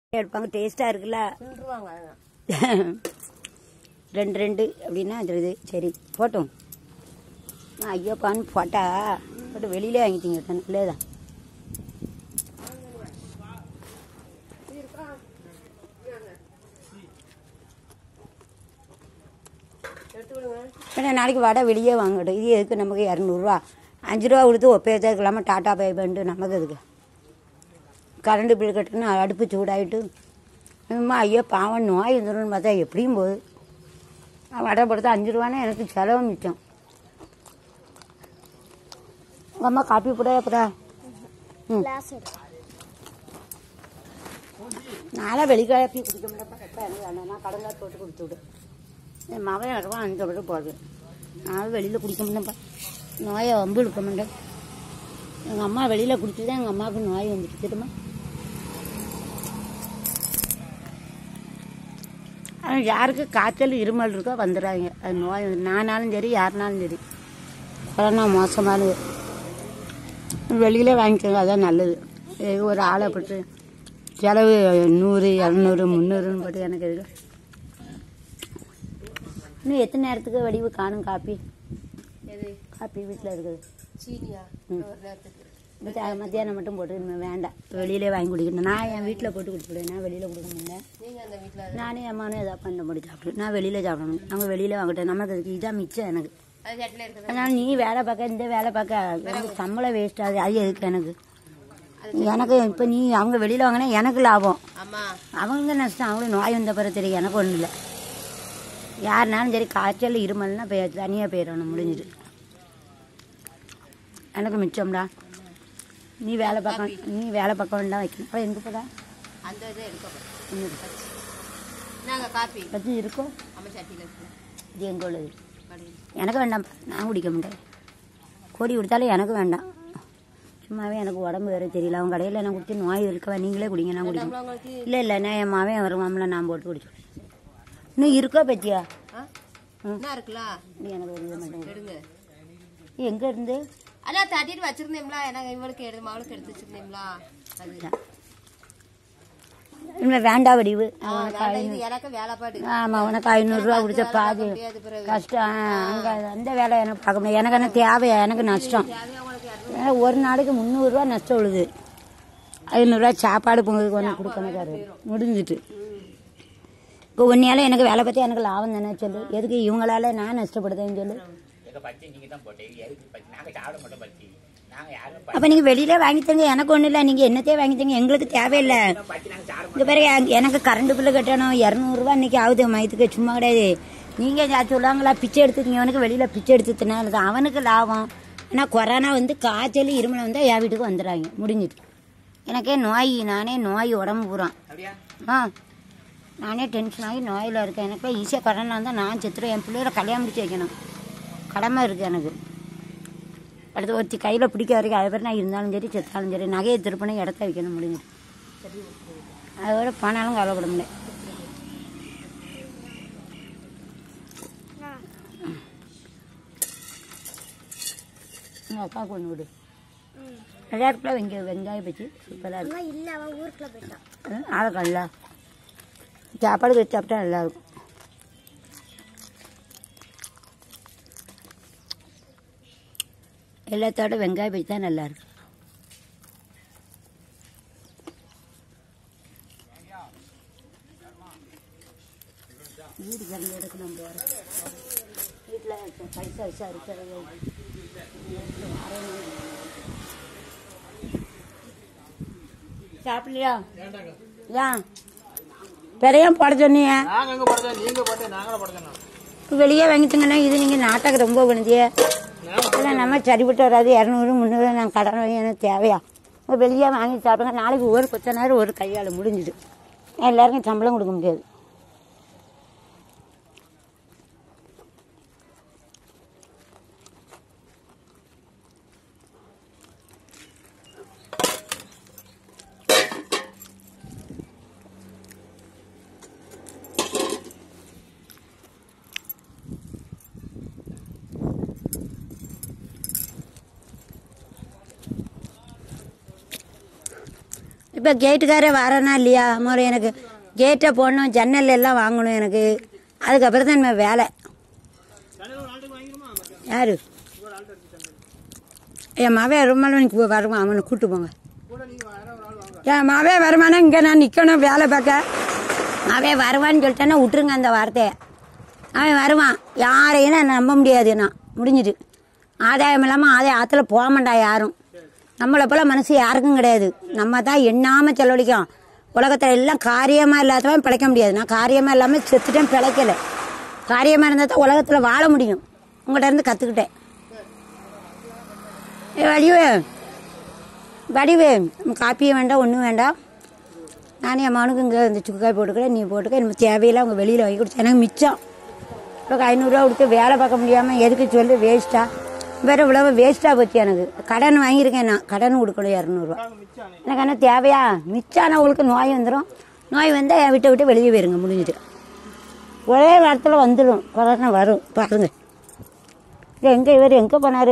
எடுப்பாங்க டேஸ்ட்டாக இருக்குல்ல தின்றுவாங்க அதான் ரெண்டு ரெண்டு அப்படின்னா அது இது சரி போட்டோம் நான் ஐயோப்பான்னு போட்டா போட்டு வெளியிலே வாங்கிட்டீங்க நல்லதான் எடுத்து விடுங்க ஏன்னா நாளைக்கு வடை வெளியே வாங்கட்டும் இது எதுக்கு நமக்கு இரநூறுவா அஞ்சு ரூபா கொடுத்து ஒப்பேச்சதுக்கு இல்லாமல் டாட்டா பே பண்ணிட்டு நமக்கு எதுக்கு கரண்ட் பில் கட்டணும் அடுப்பு சூடாயிட்டு அம்மா ஐயோ பாவம் நோய் இருந்துருன்னு பார்த்தா எப்படியும் போகுது நான் வடை போடுறது அஞ்சு ரூபான்னா எனக்கு செலவு மிச்சம் உங்கள் அம்மா காப்பி போட போடா ம் நான்லாம் வெளிக்காப்பி குடிக்க முடியப்பா எனக்கு வேண்டாம் நான் கடலை போட்டு கொடுத்து விடு என் மகன் வருவான் அந்த விட போடுது நான் வெளியில் குடிக்க முடியப்பா நோயை வம்பு எடுக்க மாட்டேன் எங்கள் அம்மா வெளியில் குடிச்சு தான் எங்கள் அம்மாவுக்கு நோய் வந்துட்டு தெரியுமா ஆனால் யாருக்கு காய்ச்சல் இருமல் இருக்கோ வந்துடுறாங்க அது நோய் நானாலும் சரி யாருனாலும் சரி கொரோனா மோசமானது வெளியிலே வாங்கிக்கோங்க அதான் நல்லது இது ஒரு ஆளை போட்டு செலவு நூறு இரநூறு முந்நூறுன்னு போட்டு எனக்கு எதுக்கு இன்னும் எத்தனை நேரத்துக்கு வடிவு காணும் காப்பி எது காப்பி வீட்டில் இருக்குது சீனியா ம். ஒரு நேரத்துக்கு மத்த- மத்தியானம் மட்டும் போட்டு இனிமே வேண்டாம் வெளியிலே வாங்கி குடிக்கணும் நான் என் வீட்டில் போட்டு குடிச்சிடுவேன் நான் வெளியில் கொடுக்க முடியல நீங்க அந்த வீட்டில் நானே அம்மானும் எதாவது பண்ண முடியும் சாப்பிடு நான் வெளியில் சாப்பிடணும் நம்ம வெளியில் வாங்கிட்டேன் நமக்கு அதுக்கு இதான் மிச்சம் எனக்கு அது சட்டில் இருக்குது அதனால நீ வேலை பார்க்க இந்த வேலை பார்க்க எனக்கு சம்பளம் வேஸ்ட் ஆகுது அது எதுக்கு எனக்கு எனக்கு இப்போ நீ அவங்க வெளியில் வாங்கினா எனக்கு லாபம் ஆமா அவங்க நஷ்டம் அவங்களுக்கு நோய் வந்த பிறகு தெரியும் எனக்கு ஒன்றும் இல்லை யாருனாலும் சரி காய்ச்சல் இருமல்னா போய் தனியாக போயிடணும் முடிஞ்சிட்டு எனக்கு மிச்சம்டா நீ வேலை பார்க்க நீ வேலை பார்க்க வேண்டாம் வைக்கணும் அவள் எங்கே போதா அந்த இதை எடுக்கப்படும் இன்னும் நாங்க காப்பி பற்றி இருக்கோ நம்ம சட்டியில் இருக்குது இது எங்கே உள்ளது கடையில் எனக்கு வேண்டாம் நான் குடிக்க மாட்டேன் கோடி கொடுத்தாலும் எனக்கு வேண்டாம் சும்மாவே எனக்கு உடம்பு வேறு தெரியல அவங்க கடையில் நான் குடிச்சு நோய் இருக்கவா நீங்களே குடிங்க நான் குடிக்க உங்களுக்கு இல்லை இல்லை நான் என் மாவன் வருவாம்ல நான் போட்டு குடிச்சு இன்னும் இருக்கோ பச்சியா ஆ என்ன இருக்குல்ல நீ எனக்கு தெரிய மாட்டேங்குது எடுங்க எங்கே இருந்து அதான் தட்டிட்டு வச்சிருந்தேம்ல எனக்கு இவளுக்கு எடுத்து மகளுக்கு எடுத்து வச்சிருந்தேம்ல அது இல்லை வேண்டா வடிவு ஆ, வேண்டாம், இது எனக்கு வேலைப்பாடு ஆமாம் உனக்கு ஐநூறுரூவா கொடுத்த பாதி முடியாது பிறகு கஷ்டம் அங்கே அந்த வேலை எனக்கு பார்க்க முடியாது எனக்கு என்ன தேவை எனக்கு நஷ்டம் தேவையா உங்களுக்கு இரநூறு ஏன்னா ஒரு நாளைக்கு முந்நூறுரூவா நஷ்டம் விழுது ஐநூறுரூவா சாப்பாடு பொங்கலுக்கு ஒன்று கொடுக்கணுக்காரு முடிஞ்சிட்டு இப்போ ஒன்றையால எனக்கு வேலை பற்றி எனக்கு லாபம் தானே சொல்லு எதுக்கு இவங்களால நான் நஷ்டப்படுதேன்னு சொல்லு எங்க பச்சி நீங்க தான் போட்டீங்க எதுக்கு பச்சி நாங்க சாப்பிட மாட்டோம் பச்சி நாங்க யாரும் அப்போ நீங்கள் வெளியிலே வாங்கி தங்க எனக்கு ஒன்றும் இல்லை நீங்கள் என்னத்தையே வாங்கி தங்க எங்களுக்கு தேவையில்லை பச்சி நாங்க சாப்பிட இந்த பிறகு எங்க- எனக்கு கரண்ட் பில்லு கட்டணும் இரநூறுவா இன்னைக்கு ஆகுது மயத்துக்கு சும்மா கிடையாது நீங்கள் சொல்லுவாங்களா பிச்சை எடுத்துக்கீங்க அவனுக்கு வெளியில் பிச்சை எடுத்து தின்னாலும் அவனுக்கு லாபம் ஏன்னா கொரோனா வந்து காய்ச்சல் இருமல் வந்தால் என் வீட்டுக்கு வந்துடுறாங்க முடிஞ்சிட்டு எனக்கே நோய் நானே நோய் உடம்பு பூரா அப்படியா ஆ நானே டென்ஷன் ஆகி நோயில் இருக்கேன் எனக்கு ஈஸியாக கொரோனா வந்தால் நான் செத்துறேன் என் பிள்ளையோட கல்யாணம் முடிச்சு வைக்கணும் கடமை இருக்குது எனக்கு அடுத்து ஒருத்தி கையில் பிடிக்க வரைக்கும் அது பேர் நான் இருந்தாலும் சரி செத்தாலும் சரி நகையை திருப்பணும் இடத்த வைக்கணும் முடிஞ்சிட்டு அதோட போனாலும் கவலைப்பட முடியல உங்கள் அக்காவுக்கு ஒன்று விடு எல்லாருக்குள்ள வெங்க வெங்காயம் பச்சி சூப்பராக இருக்கும் இல்ல அவன் ஊருக்குள்ள போயிட்டான் ஆளுக்கல்ல சாப்பாடு வச்சு சாப்பிட்டா நல்லா இருக்கும் எல்லாத்தோட வெங்காயம் வச்சு தான் நல்லா இருக்கு வீடு கறந்து எடுக்க நம்ம வரோம் வீட்டில் பைசா வச்சா இருக்கிறது சாப்பிடலையா ஏன் பெரையும் போட சொன்னீங்க நாங்க எங்க படுத்தோம் நீங்க படுத்த நாங்களும் படுத்தோம் வெளியே வாங்கிட்டீங்கன்னா இது நீங்கள் நாட்டுக்கு ரொம்ப பண்ணுதியே இல்லை நம்ம சரிப்பட்டு வராது இரநூறு முந்நூறு நான் கடன் வாங்கி எனக்கு தேவையா வெளியே வாங்கி சாப்பிடுங்க நாளைக்கு ஒரு கொத்த நேரம் ஒரு கையால் முடிஞ்சுது எல்லாருக்கும் சம்பளம் கொடுக்க முடியாது இப்போ கேட்டுக்காரே வரேனா இல்லையா முதல்ல எனக்கு கேட்டை போடணும் ஜன்னல் எல்லாம் வாங்கணும் எனக்கு அதுக்கப்புறம் தான் நம்ம வேலை யாரு என் மவன் ரொம்ப நாள் எனக்கு வருவான் அவனை கூட்டு போங்க என் மவன் வருவானா இங்கே நான் நிற்கணும் வேலை பார்க்க அவன் வருவான்னு சொல்லிட்டேன்னா விட்டுருங்க அந்த வார்த்தையை அவன் வருவான் யாரையும் நான் நம்ப முடியாது நான் முடிஞ்சிட்டு ஆதாயம் இல்லாமல் ஆதாயம் ஆற்றுல போக மாட்டா யாரும் நம்மளை போல மனசு யாருக்கும் கிடையாது நம்ம தான் எண்ணாமல் செலவழிக்கிறோம் உலகத்தில் எல்லாம் காரியமாக இல்லாதவன் பிழைக்க முடியாது நான் காரியமாக இல்லாமல் செத்துட்டேன் பிழைக்கல காரியமாக இருந்தால் தான் உலகத்தில் வாழ முடியும் உங்கள்கிட்ட இருந்து கற்றுக்கிட்டேன் ஏ வடிவே வடிவே காப்பியும் வேண்டாம் ஒன்றும் வேண்டாம் நானே என் மகனுக்கு இங்கே இந்த சுக்காய் போட்டுக்கிறேன் நீ போட்டுக்க எனக்கு தேவையில்லை அவங்க வெளியில் வாங்கி கொடுத்து எனக்கு மிச்சம் இப்போ ஐநூறுரூவா கொடுத்து வேலை பார்க்க முடியாமல் எதுக்கு சொல்லி வேஸ்ட்டா வேறு இவ்வளவு வேஸ்ட்டாக போச்சு எனக்கு கடன் வாங்கியிருக்கேன் நான் கடன் கொடுக்கணும் இரநூறுவா எனக்கு என்ன தேவையா மிச்சானவங்களுக்கு நோய் வந்துடும் நோய் வந்தால் என் விட்டு விட்டு வெளியே போயிருங்க முடிஞ்சுட்டு ஒரே வாரத்தில் வந்துடும் கொரோனா வரும் பாருங்க இது எங்கே இவர் எங்கே போனார்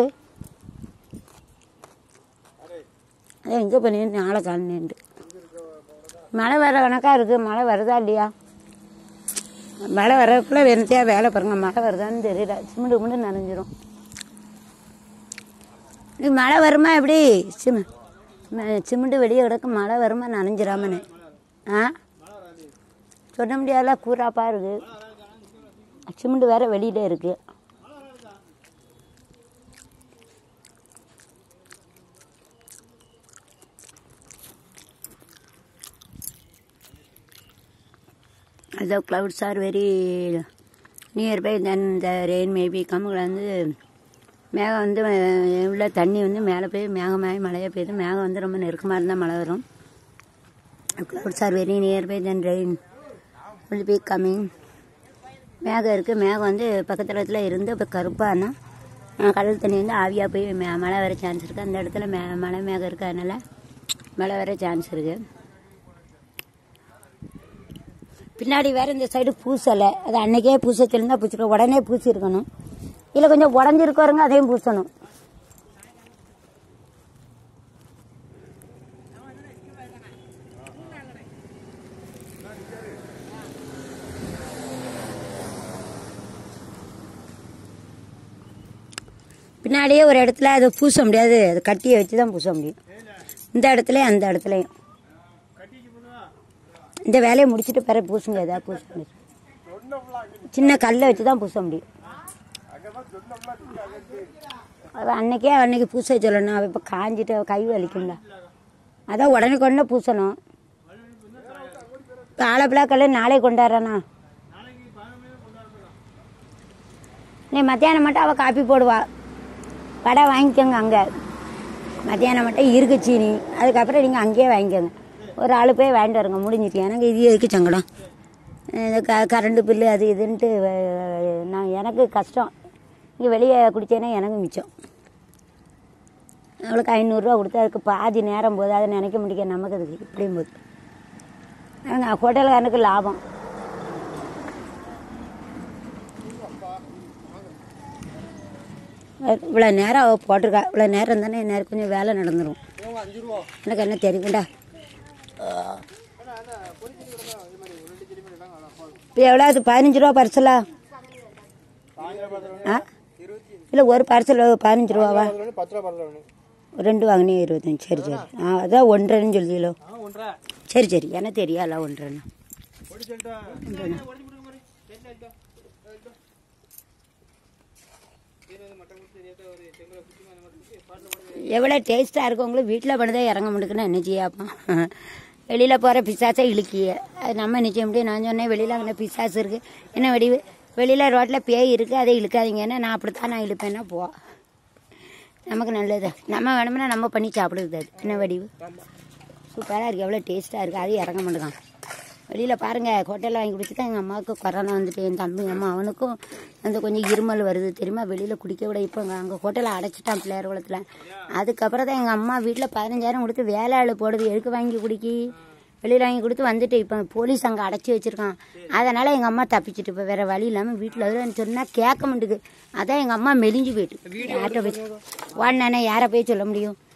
அதான் எங்கே போனீங்க நாளை காணேன்ட்டு மழை வர கணக்காக இருக்குது மழை வருதா இல்லையா மழை வரக்குள்ளே வெறுத்தையா வேலை பாருங்க மழை வருதான்னு தெரியல சிமெண்ட் கும்பிட்டு நனைஞ்சிரும் இது மழை வருமா எப்படி சிம ம- சிமெண்ட் வெளியே கிடக்கு மழை வருமா நனைஞ்சிராமனு ஆ சொல்ல முடியாதுல கூறாப்பா இருக்கு சிமெண்ட் வேற வெளியில இருக்கு the clouds are very nearby then the rain may be come வந்து மேகம் வந்து அஹ், உள்ள தண்ணி வந்து மேலே போய் மேகமாகி மழையாக பெய்யுது மேகம் வந்து ரொம்ப நெருக்கமாக இருந்தால் மழை வரும் clouds are very nearby then rain will be coming மேகம் இருக்குது மேகம் வந்து பக்கத்தில் இடத்துல இருந்து இப்போ கருப்பானா கடல் தண்ணி வந்து ஆவியாக போய் மே மழை வர சான்ஸ் இருக்குது அந்த இடத்துல மே மழை மேகம் இருக்குது அதனால் மழை வர சான்ஸ் இருக்குது பின்னாடி வேற இந்த சைடு பூசலை அது அன்னைக்கே பூச சொல்லியிருந்தா பூச்சிருக்க உடனே பூசிருக்கணும் இல்லை கொஞ்சம் உடஞ்சிருக்கவருங்க அதையும் பூசணும் பின்னாடியே ஒரு இடத்துல அதை பூச முடியாது அது கட்டியை வச்சு தான் பூச முடியும் இந்த இடத்துலயும் அந்த இடத்துலையும் இந்த வேலையை முடிச்சுட்டு பிறகு பூசுங்க ஏதாவது பூச முடியும் சின்ன கல்லை வச்சு தான் பூச முடியும் அது அன்னைக்கே அன்னைக்கு பூச சொல்லணும் அவ இப்போ காஞ்சிட்டு அவ கை வலிக்கும்ல அதான் உடனே கொண்டு பூசணும் இப்போ ஆலப்பிளாக்கல்ல நாளை கொண்டாடுறானா நீ மத்தியானம் மட்டும் அவள் காப்பி போடுவா வடை வாங்கிக்கோங்க அங்கே மத்தியானம் மட்டும் இருக்கு சீனி அதுக்கப்புறம் நீங்கள் அங்கேயே வாங்கிக்கோங்க ஒரு ஆள் போய் வாங்கிட்டு வருங்க முடிஞ்சிட்டு எனக்கு இது எதுக்கு சங்கடம் இந்த க கரண்ட் பில்லு அது இதுன்ட்டு அஹ், நான் எனக்கு கஷ்டம் இங்கே வெளியே குடித்தேன்னா எனக்கு மிச்சம் அவளுக்கு ஐநூறுரூவா கொடுத்து அதுக்கு பாதி நேரம் போது அதை நினைக்க முடியும் நமக்கு அதுக்கு இப்படியும் போது நாங்கள் ஹோட்டல்காரனுக்கு லாபம் இவ்வளோ நேரம் அவள் போட்டிருக்கா இவ்வளோ நேரம் தானே நேரம் கொஞ்சம் வேலை நடந்துடும் எனக்கு என்ன தெரியும்டா இப்போ எவ்வளோ அது பதினஞ்சு ரூபா பரிசலா ஆ இல்லை ஒரு பார்சல் பதினஞ்சு ரூபாவா பத்து ரூபா பரல ஒன்று ரெண்டு வாங்கினே இருபத்தஞ்சு சரி சரி ஆ அதான் ஒன்றரைன்னு சொல்லியலோ ஆ ஒன்றா சரி சரி எனக்கு தெரியால ஒன்றரைன்னு ஒடி சொல்லிட்டா ஒன்றரை எவ்வளோ டேஸ்ட்டாக இருக்கும் உங்களுக்கு வீட்டில் பண்ணதே இறங்க முடியுதுன்னு என்ன செய்யாப்பா வெளியில் போகிற பிசாசை இழுக்கிய அது நம்ம நிச்சய முடியும் நான் சொன்னேன் வெளியில் அங்கே பிசாசு இருக்குது என்ன வடிவு வெளியில் ரோட்டில் பேய் இருக்குது அதை இழுக்காதீங்கன்னா நான் அப்படித்தான் நான் இழுப்பேன்னா போ நமக்கு நல்லது நம்ம வேணும்னா நம்ம பண்ணி சாப்பிடுறது அது என்ன வடிவு சூப்பராக இருக்குது எவ்வளோ டேஸ்ட்டாக இருக்குது அது இறங்க மாட்டேங்கான் வெளியில் பாருங்கள் ஹோட்டலில் வாங்கி குடிச்சு தான் எங்கள் அம்மாவுக்கு கொரோனா வந்துட்டு என் தம்பி அம்மா அவனுக்கும் அந்த கொஞ்சம் இருமல் வருது தெரியுமா வெளியில் குடிக்க விட இப்போ அங்கே ஹோட்டலை அடைச்சிட்டான் பிள்ளையார் குளத்தில் அதுக்கப்புறம் தான் எங்கள் அம்மா வீட்டில் பதினஞ்சாயிரம் கொடுத்து வேலை ஆள் போடுது எதுக்கு வாங்கி குடிக்கி வெளியில் வாங்கி கொடுத்து வந்துட்டு இப்போ போலீஸ் அங்கே அடைச்சி வச்சிருக்கான் அதனால் எங்கள் அம்மா தப்பிச்சிட்டு இப்போ வேறு வழி இல்லாமல் வீட்டில் வருதுன்னு சொன்னால் கேட்க மாட்டேங்குது அதான் எங்கள் அம்மா மெலிஞ்சு போயிட்டு யார்கிட்ட போய் வாடினானே யாரை போய் சொல்ல முடியும்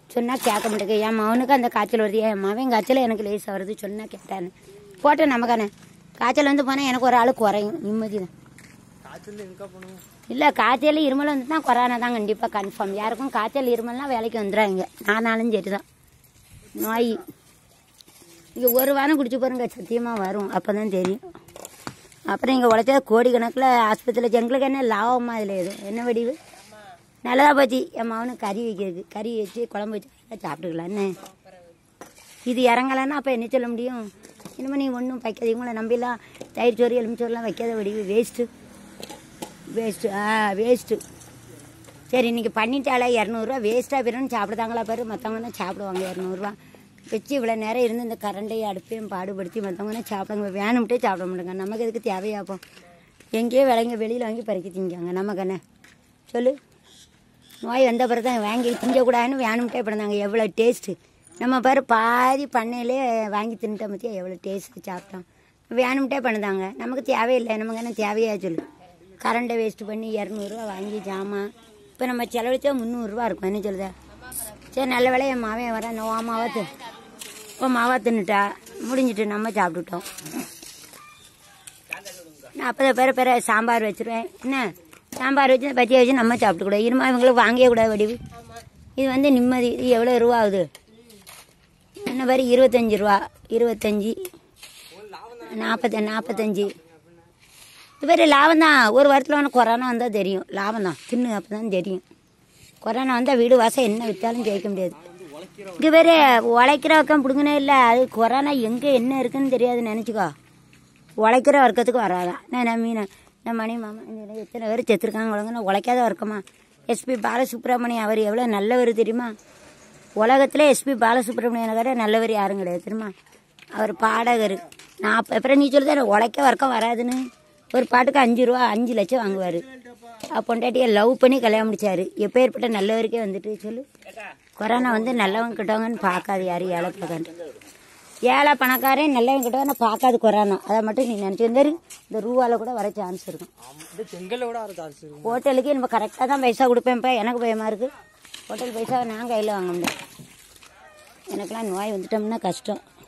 சொன்னால் கேட்க மாட்டேங்க என் மகனுக்கு அந்த காய்ச்சல் வருது என் மகன் காய்ச்சல் எனக்கு லேசாக வருது சொன்னால் கேட்டான்னு போட்டேன் நமக்கானே காய்ச்சல் வந்து போனால் எனக்கு ஒரு ஆள் குறையும் நிம்மதி தான் காய்ச்சல் எங்க போகணும் இல்லை காய்ச்சல் இருமல் வந்து தான் கொரோனா தான் கண்டிப்பாக கன்ஃபார்ம் யாருக்கும் காய்ச்சல் இருமல்னால் வேலைக்கு வந்துடுறாங்க நானாலும் சரி தான் நோய் இங்கே ஒரு வாரம் குடிச்சு பாருங்க சத்தியமாக வரும் அப்போ தான் தெரியும் அப்புறம் இங்கே உழைச்சா கோடிக்கணக்கில் ஆஸ்பத்திரியில் எங்களுக்கு என்ன லாபமா இதில் எதுவும் என்ன வடிவு நல்லதா போச்சு என் மகனுக்கு கறி வைக்கிறதுக்கு கறி வச்சு குழம்பு வச்சு சாப்பிட்டுக்கலாம் என்ன இது இறங்கலைன்னா அப்போ என்ன சொல்ல முடியும் இனிமேல் நீ ஒன்றும் வைக்காது இவங்கள நம்பிலாம் தயிர் சோறு எலுமிச்சோறுலாம் வைக்காத வடிவு வேஸ்ட்டு வேஸ்ட்டு ஆ வேஸ்ட்டு சரி இன்றைக்கி பண்ணிட்டாலே இரநூறுவா வேஸ்ட்டாக போயிடும் சாப்பிடுதாங்களா பாரு மற்றவங்க தான் சாப்பிடுவாங்க இரநூறுவா வச்சு இவ்வளோ நேரம் இருந்து இந்த கரண்டையும் அடுப்பையும் பாடுபடுத்தி மற்றவங்க தான் சாப்பிடுங்க வேணும்ட்டே சாப்பிட மாட்டேங்க நமக்கு எதுக்கு தேவையாப்போம் எங்கேயோ விலைங்க வெளியில் வாங்கி பறிக்க திங்காங்க நமக்கு என்ன சொல்லு நோய் வந்த பிறகு தான் வாங்கி திங்கக்கூடாதுன்னு வேணும்ட்டே பிறந்தாங்க எவ்வளோ டேஸ்ட்டு நம்ம பாரு பாதி பண்ணையிலே வாங்கி தின்ட்டோம் பற்றியா எவ்வளோ டேஸ்ட்டு சாப்பிட்டோம் வேணும்ட்டே பண்ணுதாங்க நமக்கு தேவையில்லை நமக்கு என்ன தேவையா சொல்லு கரண்ட்டை வேஸ்ட் பண்ணி இரநூறுவா வாங்கி ஜாமான் இப்போ நம்ம செலவழிச்சா முந்நூறுரூவா இருக்கும் என்ன சொல்லுதா சரி நல்ல வேலை என் மாவன் வரேன் நான் மாவா தின் ஓ மாவா தின்னுட்டா முடிஞ்சிட்டு நம்ம சாப்பிட்டுட்டோம் நான் அப்போ பிற பிற சாம்பார் வச்சிருவேன் என்ன சாம்பார் வச்சு பச்சை வச்சு நம்ம சாப்பிட்டுக்கூடாது இருமா இவங்களுக்கு வாங்கவே கூடாது வடிவு இது வந்து நிம்மதி இது எவ்வளோ ரூபா ஆகுது என்ன பாரு இருபத்தஞ்சி ரூபா இருபத்தஞ்சி நாற்பத்தி நாற்பத்தஞ்சி இது பேர் லாபம் தான் ஒரு வாரத்தில் ஒன்று கொரோனா வந்தால் தெரியும் லாபம் தான் தின்னு அப்போ தான் தெரியும் கொரோனா வந்தால் வீடு வாசம் என்ன விற்றாலும் ஜெயிக்க முடியாது இங்கே வேறு உழைக்கிற பக்கம் பிடுங்கனே இல்லை அது கொரோனா எங்கே என்ன இருக்குன்னு தெரியாது நினச்சிக்கோ உழைக்கிற வர்க்கத்துக்கு வராதான் நான் நான் மீன் நான் மணி மாமா இந்த எத்தனை பேர் செத்துருக்காங்க உலகம்னா உழைக்காத வர்க்கமா எஸ்பி பாலசுப்ரமணியம் அவர் எவ்வளோ நல்லவர் தெரியுமா உலகத்தில் எஸ்பி பாலசுப்ரமணியன் கடை நல்லவர் யாரும் கிடையாது தெரியுமா அவர் பாடகர் நான் அப்போ அப்புறம் நீ சொல்லுத உழைக்க வர்க்கம் வராதுன்னு ஒரு பாட்டுக்கு அஞ்சு ரூபா அஞ்சு லட்சம் வாங்குவார் பொண்டாட்டியை லவ் பண்ணி கல்யாணம் முடிச்சாரு எப்போ ஏற்பட்ட நல்லவருக்கே வந்துட்டு சொல்லு கொரோனா வந்து நல்லவங்க கிட்டவங்கன்னு பார்க்காது யாரும் ஏழை பணக்காரன் ஏழை பணக்காரன் நல்லவங்க கிட்டவங்க பார்க்காது கொரோனா அதை மட்டும் நீ நினச்சிருந்தாரு இந்த ரூபால கூட வர சான்ஸ் இருக்கும் இந்த செங்கல்ல கூட வர சான்ஸ் இருக்கு ஹோட்டலுக்கு நம்ம கரெக்டாக தான் பைசா கொடுப்பேன்ப்பா எனக்கு பயமா இருக்கு ஹோட்டல் பைசா நான் கையில் வாங்க முடியாது எனக்கெல்லாம் நோய் வந்துட்டோம்னா கஷ்டம்